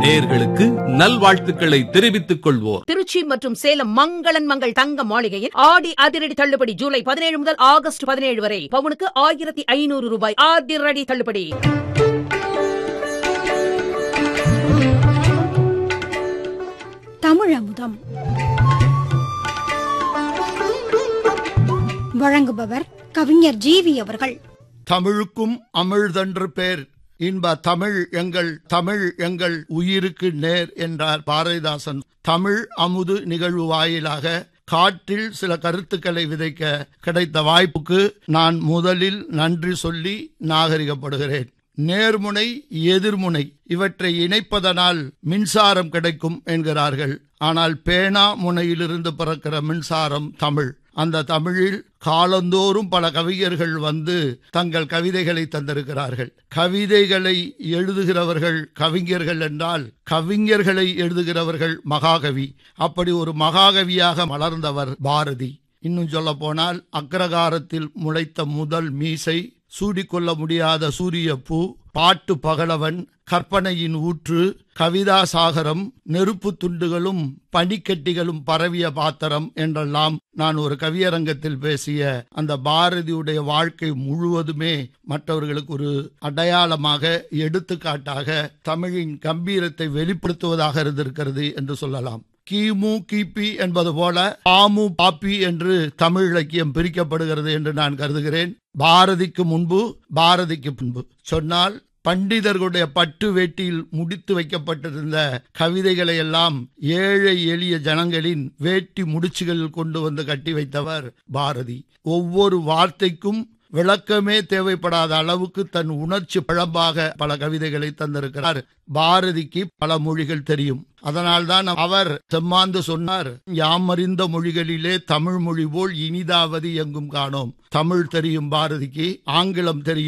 நேயர்களுக்கு நல்வாழ்த்துக்களை தெரிவித்துக் கொள்வோர் திருச்சி மற்றும் சேலம் மங்களன் மங்கள் தங்க மாளிகையில் ஆடி அதிரடி தள்ளுபடி ஜூலை பதினேழு முதல் ஆகஸ்ட் பதினேழு வரை பவுனுக்கு ஆயிரத்தி ஐநூறு ரூபாய் அதிரடி தள்ளுபடி தமிழமுதம் வழங்குபவர் கவிஞர் ஜீவி அவர்கள் தமிழுக்கும் அமிழ்தன்று பேர் இன்ப தமிழ் எங்கள் தமிழ் எங்கள் உயிருக்கு நேர் என்றார் பாரதிதாசன் தமிழ் அமுது நிகழ்வு வாயிலாக காற்றில் சில கருத்துக்களை விதைக்க கிடைத்த வாய்ப்புக்கு நான் முதலில் நன்றி சொல்லி நாகரிகப்படுகிறேன் நேர்முனை எதிர்முனை இவற்றை இணைப்பதனால் மின்சாரம் கிடைக்கும் என்கிறார்கள் ஆனால் பேனா முனையிலிருந்து பிறக்கிற மின்சாரம் தமிழ் அந்த தமிழில் காலந்தோறும் பல கவிஞர்கள் வந்து தங்கள் கவிதைகளை தந்திருக்கிறார்கள் கவிதைகளை எழுதுகிறவர்கள் கவிஞர்கள் என்றால் கவிஞர்களை எழுதுகிறவர்கள் மகாகவி அப்படி ஒரு மகாகவியாக மலர்ந்தவர் பாரதி இன்னும் சொல்ல போனால் அக்ரகாரத்தில் முளைத்த முதல் மீசை சூடிக்கொள்ள முடியாத சூரிய பூ பாட்டு பகலவன் கற்பனையின் ஊற்று கவிதா சாகரம் நெருப்பு துண்டுகளும் பனிக்கட்டிகளும் பரவிய பாத்திரம் என்றெல்லாம் நான் ஒரு கவியரங்கத்தில் பேசிய அந்த பாரதியுடைய வாழ்க்கை முழுவதுமே மற்றவர்களுக்கு ஒரு அடையாளமாக எடுத்துக்காட்டாக தமிழின் கம்பீரத்தை வெளிப்படுத்துவதாக இருந்திருக்கிறது என்று சொல்லலாம் கிமு கிபி என்பது போல பாமு பாப்பி என்று தமிழ் இலக்கியம் பிரிக்கப்படுகிறது என்று நான் கருதுகிறேன் பாரதிக்கு முன்பு பாரதிக்கு பின்பு சொன்னால் பண்டிதர்களுடைய பட்டு வேட்டியில் முடித்து வைக்கப்பட்டிருந்த கவிதைகளை எல்லாம் ஏழை எளிய ஜனங்களின் வேட்டி முடிச்சுகளில் கொண்டு வந்து கட்டி வைத்தவர் பாரதி ஒவ்வொரு வார்த்தைக்கும் விளக்கமே தேவைப்படாத அளவுக்கு தன் உணர்ச்சி பிழம்பாக பல கவிதைகளை தந்திருக்கிறார் பாரதிக்கு பல மொழிகள் தெரியும் அதனால்தான் அவர் செம்மாந்து சொன்னார் யாமறிந்த மொழிகளிலே தமிழ் மொழி போல் இனிதாவது எங்கும் காணோம் தமிழ் தெரியும் பாரதிக்கு ஆங்கிலம் தெரியும்